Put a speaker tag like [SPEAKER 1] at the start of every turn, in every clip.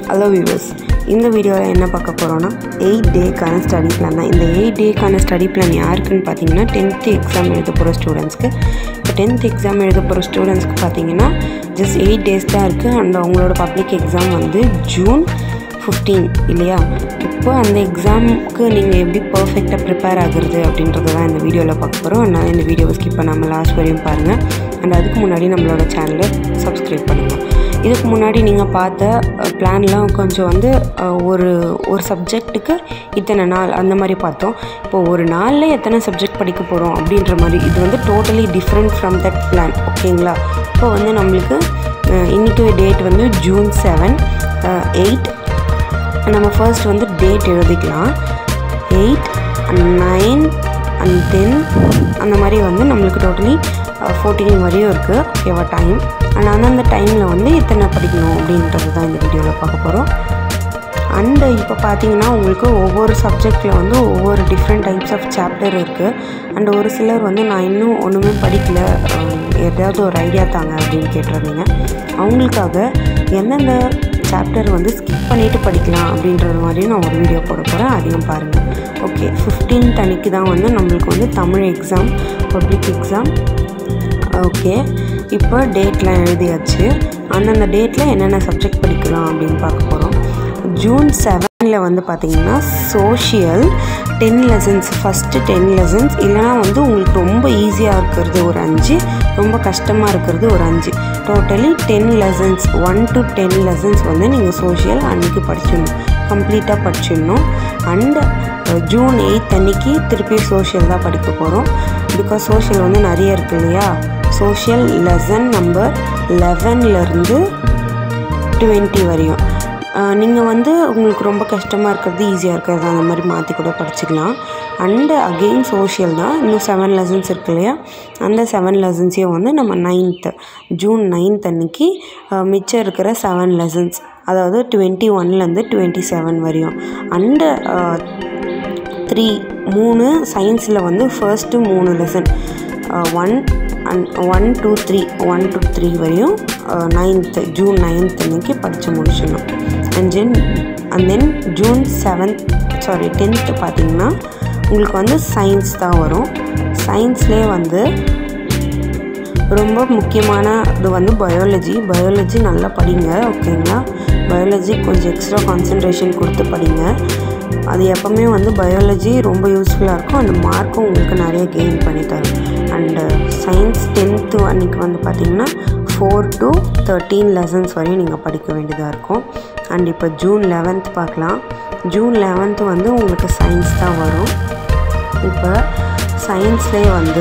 [SPEAKER 1] hello viewers இந்த வீடியோவில் என்ன பார்க்க போகிறோன்னா எயிட் டேக்கான ஸ்டடி பிளான் தான் இந்த எயிட் டேக்கான ஸ்டடி பிளான் யாருக்குன்னு பார்த்தீங்கன்னா டென்த்து எக்ஸாம் எழுத போகிற ஸ்டூடெண்ட்ஸ்க்கு இப்போ டென்த் எக்ஸாம் எழுத போகிற ஸ்டூடெண்ட்ஸ்க்கு பார்த்தீங்கன்னா ஜஸ்ட் எயிட் டேஸ் தான் இருக்குது அண்ட் அவங்களோட பப்ளிக் எக்ஸாம் வந்து ஜூன் ஃபிஃப்டீன் இல்லையா இப்போ அந்த எக்ஸாமுக்கு நீங்கள் எப்படி பர்ஃபெக்டாக ப்ரிப்பேர் ஆகுறது அப்படின்றது தான் இந்த வீடியோவில் பார்க்க போகிறோம் அதனால் இந்த வீடியோவை ஸ்கிப் பண்ணாமல் லாஸ்ட் வரையும் பாருங்கள் அண்ட் அதுக்கு முன்னாடி நம்மளோட சேனலை சப்ஸ்கிரைப் பண்ணுங்கள் இதுக்கு முன்னாடி நீங்கள் பார்த்த பிளான்லாம் கொஞ்சம் வந்து அஹ், ஒரு ஒரு சப்ஜெக்ட்டுக்கு இத்தனை நாள் அந்த மாதிரி பார்த்தோம் இப்போ ஒரு நாளில் எத்தனை சப்ஜெக்ட் படிக்க போகிறோம் அப்படின்ற மாதிரி இது வந்து totally different from that plan ஓகேங்களா இப்போ வந்து நம்மளுக்கு அஹ், இன்னைக்கு டேட் வந்து ஜூன் செவன் எயிட் நம்ம ஃபர்ஸ்ட் வந்து டேட் எழுதிக்கலாம் எயிட் நைன் அண்ட் டென் அந்த மாதிரி வந்து நம்மளுக்கு டோட்டலி ஃபோர்டீன் வரையும் இருக்குது ஓகேவா டைம் அண்ட் அந்தந்த டைமில் வந்து எத்தனை படிக்கணும் அப்படின்றது தான் இந்த வீடியோவில் பார்க்க போகிறோம் அண்டு இப்போ பார்த்தீங்கன்னா உங்களுக்கு ஒவ்வொரு சப்ஜெக்டில் வந்து ஒவ்வொரு டிஃப்ரெண்ட் டைப்ஸ் ஆஃப் சாப்டர் இருக்குது அண்ட் ஒரு சிலர் வந்து நான் இன்னும் ஒன்றுமே படிக்கல அஹ், ஏதாவது ஒரு ஐடியா தாங்க அப்படின்னு கேட்டிருந்தீங்க அவங்களுக்காக எந்தெந்த சாப்டர் வந்து ஸ்கிப் பண்ணிவிட்டு படிக்கலாம் அப்படின்றது மாதிரியும் நான் ஒரு வீடியோ போட போகிறேன் அதையும் பாருங்கள் ஓகே ஃபிஃப்டீன்த் அன்னைக்கு தான் வந்து நம்மளுக்கு வந்து Tamil exam public exam okay இப்போ டேட்லாம் எழுதியாச்சு அந்தந்த டேட்டில் என்னென்ன சப்ஜெக்ட் படிக்கலாம் அப்படின்னு பார்க்க போகிறோம் ஜூன் செவனில் வந்து பார்த்தீங்கன்னா social ten lessons first ten lessons இல்லைனா வந்து உங்களுக்கு ரொம்ப ஈஸியாக இருக்கிறது ஒரு அஞ்சு ரொம்ப கஷ்டமாக இருக்கிறது ஒரு அஞ்சு totally ten lessons one to ten lessons வந்து நீங்கள் சோஷியல் அன்றைக்கி படிச்சிடணும் கம்ப்ளீட்டாக படிச்சிடணும் அண்ட் ஜூன் எயித் அன்னைக்கு திருப்பி சோஷியல் தான் படிக்க போகிறோம் பிகாஸ் சோஷியல் வந்து நிறைய இருக்கு இல்லையா சோஷியல் லெசன் நம்பர் லெவன்லேருந்து டுவெண்ட்டி வரையும் நீங்கள் வந்து உங்களுக்கு ரொம்ப கஷ்டமாக இருக்கிறது ஈஸியாக இருக்கிறது அந்த மாதிரி மாற்றி கூட படிச்சுக்கலாம் அண்டு அகெயின் சோஷியல் தான் இன்னும் செவன் லெசன்ஸ் இருக்கு இல்லையா அந்த செவன் லெசன்ஸையும் வந்து நம்ம நைன்த்து ஜூன் நைன்த் அன்னைக்கு அஹ், மிச்சம் இருக்கிற செவன் லெசன்ஸ் அதாவது டுவெண்ட்டி ஒன்லேருந்து டுவெண்ட்டி செவன் வரையும் அண்டு த்ரீ மூணு சயின்ஸில் வந்து ஃபர்ஸ்ட்டு மூணு லெசன் one and one two three one two three வரையும் நைன்த்து ஜூன் நைன்த் அன்னைக்கு படித்து முடிச்சிடணும் and then and then June seventh sorry tenth பார்த்தீங்கன்னா உங்களுக்கு வந்து சயின்ஸ் தான் வரும் சயின்ஸ்லேயே வந்து ரொம்ப முக்கியமான இது வந்து பயாலஜி பயாலஜி நல்லா படிங்க ஓகேங்களா பயாலஜி கொஞ்சம் எக்ஸ்ட்ரா கான்சன்ட்ரேஷன் கொடுத்து படிங்க அது எப்போவுமே வந்து பயாலஜி ரொம்ப யூஸ்ஃபுல்லாக இருக்கும் அந்த மார்க்கும் உங்களுக்கு நிறைய கெயின் பண்ணி தரும் அண்டு சயின்ஸ் டென்த்து அன்றைக்கி வந்து பார்த்திங்கன்னா ஃபோர் டு தேர்ட்டீன் லெசன்ஸ் வரையும் நீங்கள் படிக்க வேண்டியதாக இருக்கும் அண்ட் இப்போ ஜூன் லெவன்த் பார்க்கலாம் ஜூன் லெவன்த்து வந்து உங்களுக்கு சயின்ஸ் தான் வரும் இப்போ சயின்ஸ்லேயே வந்து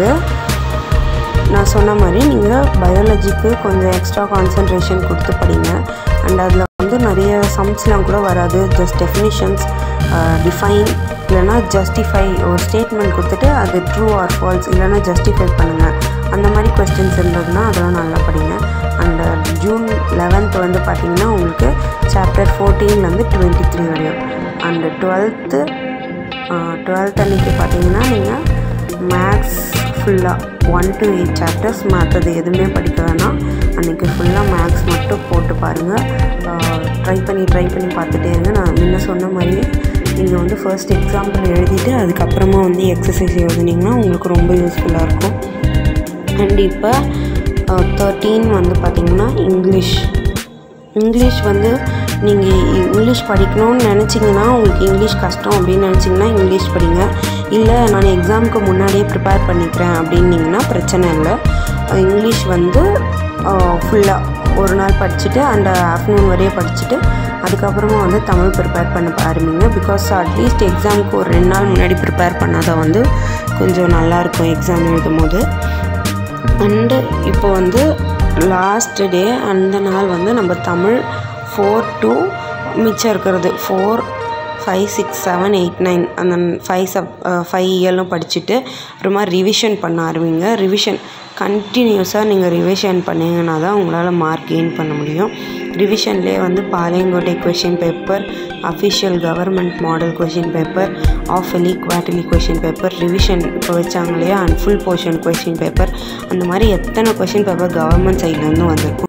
[SPEAKER 1] நான் சொன்ன மாதிரி நீங்கள் பயாலஜிக்கு கொஞ்சம் எக்ஸ்ட்ரா கான்சன்ட்ரேஷன் கொடுத்து படிங்க அண்ட் அதில் வந்து நிறைய சம்ஸ்லாம் கூட வராது ஜஸ்ட் டெஃபினிஷன்ஸ் டிஃபைன் இல்லைனா ஜஸ்டிஃபை ஒரு ஸ்டேட்மெண்ட் கொடுத்துட்டு அது ட்ரூ ஆர் ஃபால்ஸ் இல்லைனா ஜஸ்டிஃபை பண்ணுங்கள் அந்த மாதிரி கொஸ்டின்ஸ் இருந்ததுன்னா அதெல்லாம் நல்லா படிங்க அண்ட் ஜூன் லெவன்த் வந்து பார்த்தீங்கன்னா உங்களுக்கு சாப்டர் ஃபோர்டீன்லேருந்து டுவெண்ட்டி த்ரீ வரையும் அண்டு டுவெல்த்து டுவெல்த் அன்னைக்கு பார்த்தீங்கன்னா நீங்கள் மேக்ஸ் ஃபுல்லாக ஒன் டு எயிட் சாப்டர்ஸ் மற்றது எதுவுமே படிக்க வேணாம் அன்றைக்கி ஃபுல்லாக மேக்ஸ் மட்டும் போட்டு பாருங்கள் ட்ரை பண்ணி ட்ரை பண்ணி பார்த்துட்டே இருங்க நான் முன்ன சொன்ன மாதிரியே நீங்கள் வந்து ஃபர்ஸ்ட் எக்ஸாம்பிள் எழுதிட்டு அதுக்கப்புறமா வந்து எக்ஸசைஸ் எழுதுனீங்கன்னா உங்களுக்கு ரொம்ப யூஸ்ஃபுல்லாக இருக்கும் அண்ட் இப்போ தேர்ட்டீன் வந்து பார்த்திங்கன்னா இங்கிலீஷ் இங்கிலீஷ் வந்து நீங்கள் இங்கிலீஷ் படிக்கணும்னு நினச்சிங்கன்னா உங்களுக்கு இங்கிலீஷ் கஷ்டம் அப்படின்னு நினச்சிங்கன்னா இங்கிலீஷ் படிங்க இல்லை நான் எக்ஸாமுக்கு முன்னாடியே ப்ரிப்பேர் பண்ணிக்கிறேன் அப்படின்னீங்கன்னா பிரச்சனை இல்லை அஹ் இங்கிலீஷ் வந்து ஃபுல்லாக ஒரு நாள் படிச்சுட்டு அண்ட் ஆஃப்டர்நூன் வரையும் படிச்சுட்டு அதுக்கப்புறமா வந்து தமிழ் ப்ரிப்பேர் பண்ண ஆரம்பிங்க பிகாஸ் அட்லீஸ்ட் எக்ஸாமுக்கு ஒரு ரெண்டு நாள் முன்னாடி ப்ரிப்பேர் பண்ணாதான் வந்து கொஞ்சம் நல்லாயிருக்கும் எக்ஸாம் எழுதும் போது அண்டு இப்போ வந்து லாஸ்ட் டே அந்த நாள் வந்து நம்ம தமிழ் ஃபோர் டூ மிச்சம் இருக்கிறது four five six seven eight nine அந்த ஃபைவ் சப் ஃபைவ் இயர்லும் படிச்சுட்டு அப்புறமா ரிவிஷன் பண்ண ஆரம்பிங்க ரிவிஷன் கண்டினியூஸாக நீங்கள் ரிவிஷன் பண்ணிங்கன்னா தான் உங்களால் மார்க் கெயின் பண்ண முடியும் ரிவிஷன்லேயே வந்து Palayamkottai question paper official government model question paper of எலி குவார்டர்லி கொஷின் பேப்பர் ரிவிஷன் இப்போ வச்சாங்க இல்லையா and full portion question paper அந்த மாதிரி எத்தனை கொஷின் பேப்பர் கவர்மெண்ட் சைட்லேருந்து வந்திருக்கும்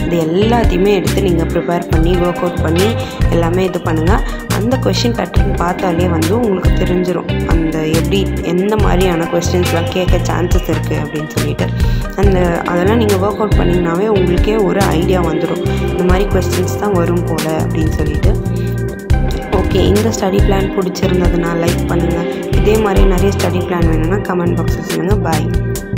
[SPEAKER 1] இது எல்லாத்தையுமே எடுத்து நீங்கள் ப்ரிப்பேர் பண்ணி ஒர்க் அவுட் பண்ணி எல்லாமே இது பண்ணுங்கள் அந்த கொஷின் பேட்டர்ன் பார்த்தாலே வந்து உங்களுக்கு தெரிஞ்சிடும் அந்த எப்படி எந்த மாதிரியான கொஸ்டின்ஸ்லாம் கேட்க சான்சஸ் இருக்குது அப்படின்னு சொல்லிட்டு அந்த அதெல்லாம் நீங்கள் ஒர்க் அவுட் பண்ணிங்கனாவே உங்களுக்கே ஒரு ஐடியா வந்துடும் இந்த மாதிரி கொஸ்டின்ஸ் தான் வரும் போல் அப்படின்னு சொல்லிட்டு ஓகே இந்த ஸ்டடி பிளான் பிடிச்சிருந்ததுன்னா லைக் பண்ணுங்கள் இதே மாதிரி நிறைய ஸ்டடி பிளான் வேணும்னா கமெண்ட் பாக்ஸில் சொல்லுங்கள் பாய்